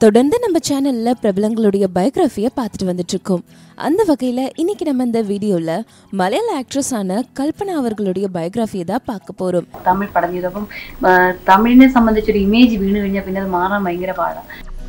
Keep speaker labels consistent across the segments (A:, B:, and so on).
A: தொடர்ந்து நம்ம சேனல்ல பிரபலங்களுடைய பயோகிராஃபியை பார்த்துட்டு வந்துட்டு இருக்கோம் அந்த வகையில இன்னைக்கு நம்ம இந்த வீடியோல மலையாள ஆக்ட்ரஸ் ஆன கல்பனா அவர்களுடைய ബയോഗ്രാഫിയെ தான் பார்க்க പോരും
B: തമിഴ് പടം ചെയ്തു അപ്പം ആ, തമിഴിനെ സംബന്ധിച്ചൊരു ഇമേജ് വീണ് കഴിഞ്ഞാൽ പിന്നെ അത് മാറാൻ ഭയങ്കര പാടാണ്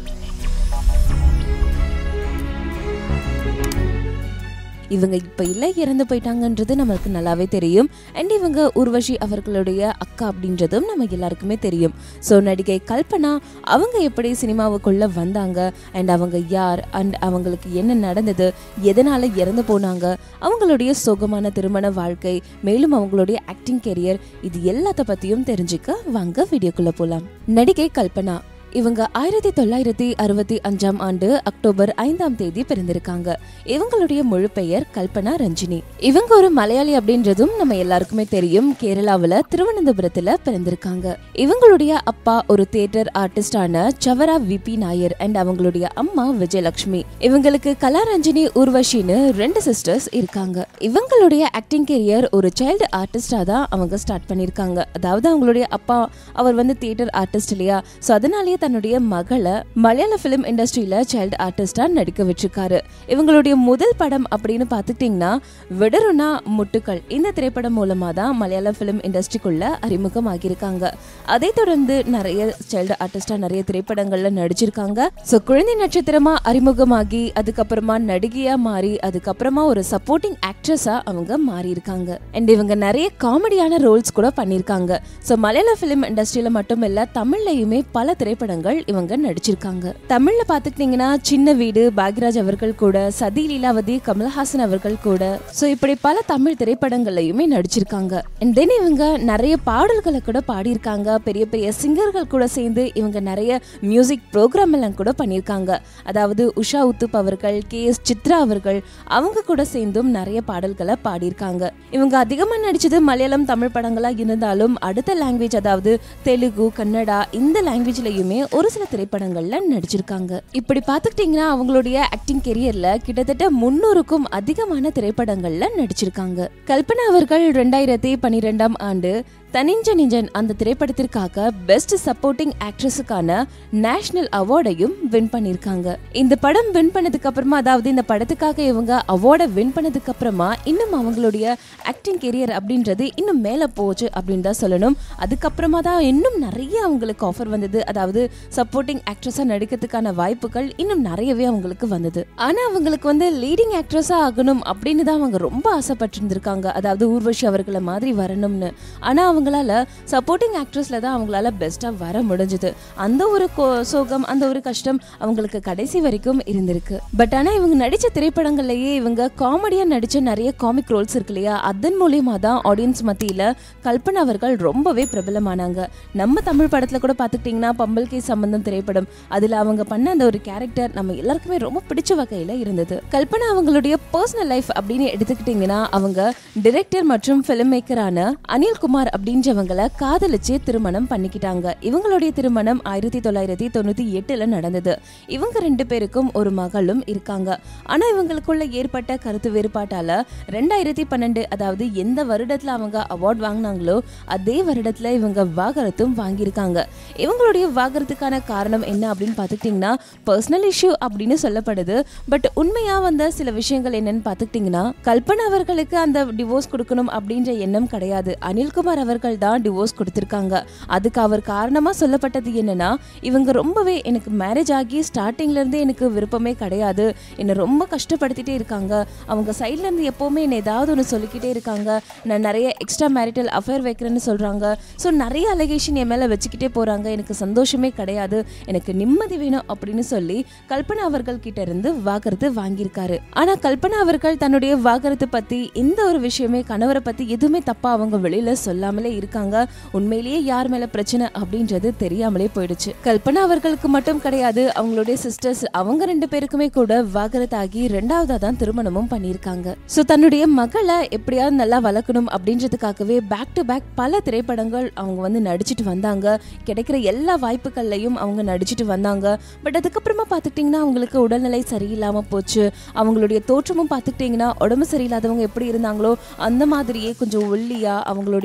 A: இவங்க இப்ப இல்லை இறந்து போயிட்டாங்கன்றது நம்மளுக்கு நல்லாவே தெரியும் அண்ட் இவங்க உர்வஷி அவர்களுடைய அக்கா அப்படின்றதும் நம்ம எல்லாருக்குமே தெரியும் ஸோ நடிகை கல்பனா அவங்க எப்படி சினிமாவுக்குள்ள வந்தாங்க அண்ட் அவங்க யார் அண்ட் அவங்களுக்கு என்ன நடந்தது எதனால இறந்து போனாங்க அவங்களுடைய சோகமான திருமண வாழ்க்கை மேலும் அவங்களுடைய ஆக்டிங் கெரியர் இது எல்லாத்த பத்தியும் தெரிஞ்சுக்க வாங்க வீடியோக்குள்ள போலாம் நடிகை கல்பனா இவங்க ஆயிரத்தி தொள்ளாயிரத்தி அறுபத்தி அஞ்சாம் ஆண்டு அக்டோபர் ஐந்தாம் தேதி பிறந்திருக்காங்க இவங்களுடைய முழு பெயர் கல்பனா ரஞ்சினி இவங்க ஒரு மலையாளி அப்படின்றதும் நம்ம எல்லாருக்குமே தெரியும் கேரளாவுல திருவனந்தபுரத்துல பிறந்திருக்காங்க இவங்களுடைய அப்பா ஒரு தியேட்டர் ஆர்டிஸ்டான சவரா விபி நாயர் அண்ட் அவங்களுடைய அம்மா விஜயலட்சுமி இவங்களுக்கு கலாரஞ்சினி ஊர்வஷின்னு ரெண்டு சிஸ்டர்ஸ் இருக்காங்க இவங்களுடைய ஆக்டிங் கெரியர் ஒரு சைல்டு ஆர்டிஸ்டா தான் அவங்க ஸ்டார்ட் பண்ணிருக்காங்க அதாவது அவங்களுடைய அப்பா அவர் வந்து தியேட்டர் ஆர்டிஸ்ட் இல்லையா ஸோ அதனாலேயே தன்னுடைய மகளை மலையாள ஃபிலிம் இண்டஸ்ட்ரியில சைல்டு ஆர்டிஸ்டா நடிக்க வச்சிருக்காரு இவங்களுடைய முதல் படம் அப்படின்னு பார்த்துக்கிட்டிங்கன்னா விடருனா முட்டுக்கள் இந்த திரைப்படம் மூலமா தான் மலையாள ஃபிலிம் இண்டஸ்ட்ரிக்குள்ள அறிமுகமாகியிருக்காங்க அதை தொடர்ந்து நிறைய சைல்டு ஆர்டிஸ்டா நிறைய திரைப்படங்கள்ல நடிச்சிருக்காங்க ஸோ குழந்தை நட்சத்திரமா அறிமுகமாகி அதுக்கப்புறமா நடிகையா மாறி அதுக்கப்புறமா ஒரு சப்போர்ட்டிங் ஆக்ட்ரஸா அவங்க மாறி இருக்காங்க அண்ட் இவங்க நிறைய காமெடியான ரோல்ஸ் கூட பண்ணியிருக்காங்க ஸோ மலையாள ஃபிலிம் இண்டஸ்ட்ரியில மட்டும் இல்ல தமிழ்லயுமே பல திரைப்படங்கள் இவங்க நடிச்சிருக்காங்க தமிழ்ல பாத்துக்கிட்டீங்கன்னா சின்ன வீடு பாக்யராஜ் அவர்கள் கூட சதி லீலாவதி கமல்ஹாசன் அவர்கள் கூட ஸோ இப்படி பல தமிழ் திரைப்படங்கள்லயுமே நடிச்சிருக்காங்க அண்ட் தென் இவங்க நிறைய பாடல்களை கூட பாடியிருக்காங்க பெரிய பெரிய சிங்கர்கள் கூட சேர்ந்து இவங்க நிறைய மியூசிக் ப்ரோக்ராம் எல்லாம் கூட பண்ணியிருக்காங்க அதாவது உஷா உத்துப் அவர்கள் கே எஸ் சித்ரா அவர்கள் அவங்க கூட சேர்ந்தும் நிறைய பாடல்களை பாடியிருக்காங்க இவங்க அதிகமாக நடிச்சது மலையாளம் தமிழ் படங்களா இருந்தாலும் அடுத்த லாங்குவேஜ் அதாவது தெலுங்கு கன்னடா இந்த லாங்குவேஜ்லயுமே ஒரு சில திரைப்படங்கள்ல நடிச்சிருக்காங்க இப்படி பார்த்துக்கிட்டிங்கன்னா அவங்களுடைய ஆக்டிங் கெரியர்ல கிட்டத்தட்ட முன்னூறுக்கும் அதிகமான திரைப்படங்கள்ல நடிச்சிருக்காங்க கல்பனா அவர்கள் ரெண்டாயிரத்தி பன்னிரெண்டாம் ஆண்டு தனிஞ்ச நிஞ்சன் அந்த திரைப்படத்திற்காக பெஸ்ட் சப்போர்ட்டிங் ஆக்ட்ரஸுக்கான நேஷனல் அவார்டையும் வின் பண்ணியிருக்காங்க இந்த படம் வின் பண்ணதுக்கு அப்புறமா அதாவது இந்த படத்துக்காக இவங்க அவார்டை வின் பண்ணதுக்கு அப்புறமா இன்னும் அவங்களுடைய ஆக்டிங் கெரியர் அப்படின்றது இன்னும் மேலே போச்சு அப்படின்னு தான் சொல்லணும் அதுக்கப்புறமா தான் இன்னும் நிறைய அவங்களுக்கு ஆஃபர் வந்தது அதாவது சப்போர்ட்டிங் ஆக்ட்ரஸாக நடிக்கிறதுக்கான வாய்ப்புகள் இன்னும் நிறையவே அவங்களுக்கு வந்தது ஆனால் அவங்களுக்கு வந்து லீடிங் ஆக்ட்ரஸாக ஆகணும் அப்படின்னு தான் அவங்க ரொம்ப ஆசைப்பட்டிருந்திருக்காங்க அதாவது ஊர்வஷி அவர்களை மாதிரி வரணும்னு ஆனால் அவங்களால சப்போர்ட்டிங் ஆக்ட்ரஸில் தான் அவங்களால பெஸ்ட்டாக வர முடிஞ்சது அந்த ஒரு கோ- சோகம் அந்த ஒரு கஷ்டம் அவங்களுக்கு கடைசி வரைக்கும் இருந்திருக்கு பட் ஆனால் இவங்க நடித்த திரைப்படங்கள்லயே இவங்க காமெடியாக நடித்த நிறைய காமிக் ரோல்ஸ் இருக்கு இல்லையா அதன் மூலியமாக தான் ஆடியன்ஸ் மத்தியில் கல்பனா அவர்கள் ரொம்பவே பிரபலமானாங்க நம்ம தமிழ் படத்தில் கூட பார்த்துக்கிட்டிங்கன்னா பம்பல் கே சம்பந்தம் திரைப்படம் அதில் அவங்க பண்ண அந்த ஒரு கேரக்டர் நம்ம எல்லாருக்குமே ரொம்ப பிடிச்ச வகையில் இருந்தது கல்பனா அவங்களுடைய பர்சனல் லைஃப் அப்படின்னு எடுத்துக்கிட்டிங்கன்னா அவங்க டிரெக்டர் மற்றும் ஃபிலிம் மேக்கரான அனில்குமார் அப்படின்றவங்களை காதலிச்சு திருமணம் பண்ணிக்கிட்டாங்க இவங்களுடைய திருமணம் ஆயிரத்தி தொள்ளாயிரத்தி தொண்ணூத்தி எட்டுல நடந்தது இவங்க ரெண்டு பேருக்கும் ஒரு மகளும் இருக்காங்க ஆனா இவங்களுக்குள்ள ஏற்பட்ட கருத்து வேறுபாட்டால ரெண்டாயிரத்தி பன்னெண்டு அதாவது எந்த வருடத்துல அவங்க அவார்ட் வாங்கினாங்களோ அதே வருடத்துல இவங்க வாகரத்தும் வாங்கியிருக்காங்க இவங்களுடைய வாகரத்துக்கான காரணம் என்ன அப்படின்னு பார்த்துக்கிட்டிங்கன்னா பர்சனல் இஷ்யூ அப்படின்னு சொல்லப்படுது பட் உண்மையா வந்த சில விஷயங்கள் என்னன்னு பார்த்துக்கிட்டிங்கன்னா கல்பனா அவர்களுக்கு அந்த டிவோர்ஸ் கொடுக்கணும் அப்படின்ற எண்ணம் கிடையாது அனில்குமார் அவர்கள் தான் டிவோர்ஸ் கொடுத்திருக்காங்க அதுக்கு அவர் காரணமா சொல்லப்பட்டது என்னன்னா இவங்க ரொம்பவே எனக்கு மேரேஜ் ஆகி ஸ்டார்டிங்ல இருந்தே எனக்கு விருப்பமே கிடையாது என்னை ரொம்ப கஷ்டப்படுத்திட்டே இருக்காங்க அவங்க சைட்ல இருந்து எப்பவுமே என்னை ஏதாவது ஒன்று சொல்லிக்கிட்டே இருக்காங்க நான் நிறைய எக்ஸ்ட்ரா மேரிட்டல் அஃபேர் வைக்கிறேன்னு சொல்றாங்க ஸோ நிறைய அலிகேஷன் என் மேல வச்சுக்கிட்டே போறாங்க எனக்கு சந்தோஷமே கிடையாது எனக்கு நிம்மதி வேணும் அப்படின்னு சொல்லி கல்பனா அவர்கள் கிட்ட இருந்து வாகரத்து வாங்கியிருக்காரு ஆனா கல்பனா அவர்கள் தன்னுடைய வாகரத்து பத்தி இந்த ஒரு விஷயமே கணவரை பத்தி எதுவுமே தப்பா அவங்க வெளியில சொல்லாமலே இருக்காங்க உண்மையிலேயே யார் மேல பிரச்சனை அப்படின்றது தெரியாமலே போயிடுச்சு கல்பனா அவர்களுக்கு மட்டும் கிடையாது அவங்களுடைய சிஸ்டர்ஸ் அவங்க ரெண்டு பேருக்குமே கூட வாகரத்தாகி ரெண்டாவதா தான் திருமணமும் பண்ணியிருக்காங்க சோ தன்னுடைய மகளை எப்படியாவது நல்லா வளர்க்கணும் அப்படின்றதுக்காகவே பேக் டு பேக் பல திரைப்படங்கள் அவங்க வந்து நடிச்சிட்டு வந்தாங்க கிடைக்கிற எல்லா வாய்ப்புகள்லையும் அவங்க நடிச்சிட்டு வந்தாங்க பட் அதுக்கப்புறமா பார்த்துக்கிட்டிங்கன்னா அவங்களுக்கு உடல்நிலை சரியில்லாம போச்சு அவங்களுடைய தோற்றமும் பார்த்துக்கிட்டிங்கன்னா உடம்பு சரியில்லாதவங்க எப்படி இருந்தாங்களோ அந்த மாதிரியே கொஞ்சம் ஒல்லியா அவங்களுடைய தோற்றம்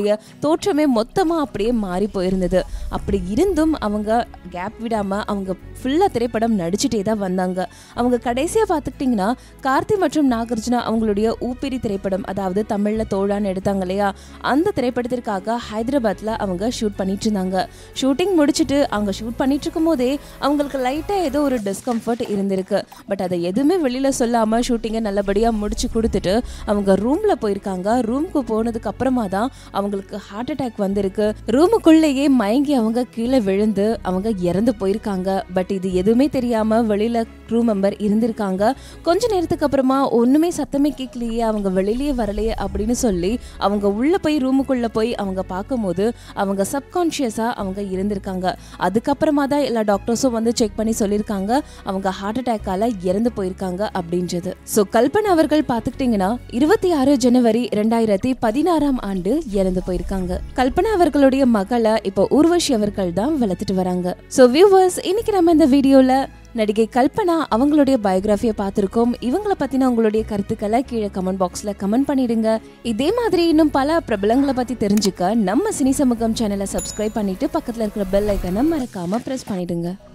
A: தோற்றமே மொத்தமா அப்படியே மாறி போயிருந்தது அப்படி இருந்தும் அவங்க கேப் விடாம அவங்க ஃபுல்லா திரைப்படம் நடிச்சுட்டே தான் வந்தாங்க அவங்க கடைசியா பார்த்துக்கிட்டிங்கன்னா கார்த்தி மற்றும் நாகார்ஜுனா அவங்களுடைய ஊப்பிரி திரைப்படம் அதாவது தமிழ்ல தோழான்னு எடுத்தாங்க இல்லையா அந்த திரைப்படத்திற்காக ஹைதராபாத்ல அவங்க ஷூட் பண்ணிட்டு இருந்தாங்க ஷூட்டிங் முடிச்சுட்டு அவங்க ஷூட் பண்ணிட்டு இருக்கும் போதே அவங்களுக்கு லைட்டா ஏதோ ஒரு டிஸ்கம்ஃபர்ட் இருந்திருக்கு பட் அதை எதுவுமே வெளியில சொல்லாம ஷூட்டிங்கை நல்லபடியா முடிச்சு கொடுத்துட்டு அவங்க ரூம்ல போயிருக்காங்க ரூமுக்கு போனதுக்கு அப்புறமா தான் அவங்களுக்கு ஹார்ட் அட்டாக் வந்திருக்கு ரூமுக்குள்ளேயே மயங்கி அவங்க கீழே விழுந்து அவங்க இறந்து போயிருக்காங்க பட் இது எதுவுமே தெரியாம வெளியில க்ரூ மெம்பர் இருந்திருக்காங்க கொஞ்ச நேரத்துக்கு அப்புறமா ஒண்ணுமே சத்தமே கேட்கலையே அவங்க வெளியிலேயே வரலையே அப்படின்னு சொல்லி அவங்க உள்ள போய் ரூமுக்குள்ள போய் அவங்க பார்க்கும்போது அவங்க சப்கான்ஷியஸா அவங்க இருந்திருக்காங்க அதுக்கப்புறமா தான் எல்லா டாக்டர்ஸும் வந்து செக் பண்ணி சொல்லியிருக்காங்க அவங்க ஹார்ட் அட்டாக்கால இறந்து போயிருக்காங்க அப்படின்றது ஸோ கல்பனா அவர்கள் பார்த்துக்கிட்டிங்கன்னா இருபத்தி ஆறு ஜனவரி ரெண்டாயிரத்தி பதினாறாம் ஆண்டு இறந்து போயிருக்காங்க கல்பனா அவர்களுடைய மகளை இப்போ ஊர்வஷி அவர்கள் தான் வளர்த்துட்டு வராங்க ஸோ வியூவர்ஸ் இன்னைக்கு நம்ம இந்த வீடியோல நடிகை கல்பனா அவங்களுடைய பயோகிராஃபியை பார்த்துருக்கோம் இவங்கள பத்தின உங்களுடைய கருத்துக்களை கீழே கமெண்ட் பாக்ஸ்ல கமெண்ட் பண்ணிடுங்க இதே மாதிரி இன்னும் பல பிரபலங்களை பத்தி தெரிஞ்சுக்க நம்ம சினி சமூகம் சேனலை சப்ஸ்கிரைப் பண்ணிட்டு பக்கத்துல இருக்கிற பெல் ஐக்கனை மறக்காம பிரஸ் பண்ணிடுங்க